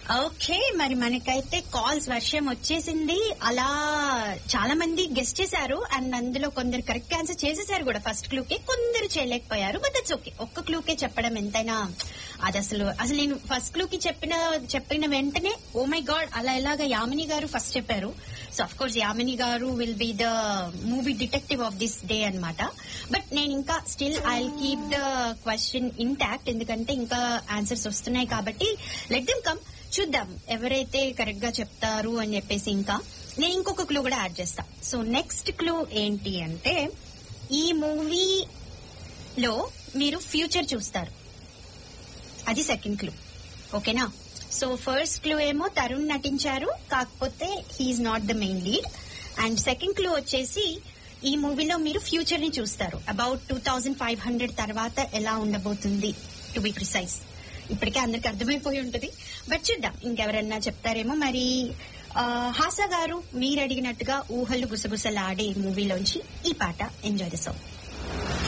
okay మరి మనకైతే calls వర్షం వచ్చేసింది అలా చాలా మంది గెస్ట్ చేశారు అండ్ అందులో కొందరు కరెక్ట్ ఆన్సర్ చేసేసారు కూడా ఫస్ట్ క్లూకే కొందరు చేయలేకపోయారు బట్ దట్స్ ఓకే ఒక్క క్లూకే చెప్పడం ఎంతైనా అది అసలు అసలు నేను ఫస్ట్ క్లూకి చెప్పిన చెప్పిన వెంటనే ఓ మై గాడ్ అలా ఎలాగా యామిని గారు ఫస్ట్ చెప్పారు సో అఫ్ కోర్స్ యామిని గారు will be the movie detective of this day అన్నమాట బట్ నేను ఇంకా still I keep the question intact ఎందుకంటే ఇంకా ఆన్సర్స్ వస్తున్నాయి కాబట్టి లెట్ దెమ్ కమ్ చూద్దాం ఎవరైతే కరెక్ట్ గా చెప్తారు అని చెప్పేసి ఇంకా నేను ఇంకొక క్లూ కూడా యాడ్ చేస్తా సో నెక్స్ట్ క్లూ ఏంటి అంటే ఈ మూవీలో మీరు ఫ్యూచర్ చూస్తారు అది సెకండ్ క్లూ ఓకేనా సో ఫస్ట్ క్లూ ఏమో తరుణ్ నటించారు కాకపోతే he's not the main lead and second clue వచ్చేసి ఈ మూవీలో మీరు ఫ్యూచర్ ని చూస్తారు about two thousand five hundred తర్వాత ఎలా ఉండబోతుంది టు బి ప్రిసైజ్ ఇప్పటికే అందరికి అర్థమైపోయి ఉంటుంది బట్ చూద్దాం ఇంకెవరన్నా చెప్తారేమో మరి ఆ, హాసా గారు మీరు అడిగినట్టుగా ఊహలు గుసగుసలాడే మూవీలోంచి ఈ పాట ఎంజాయ్ ద సాంగ్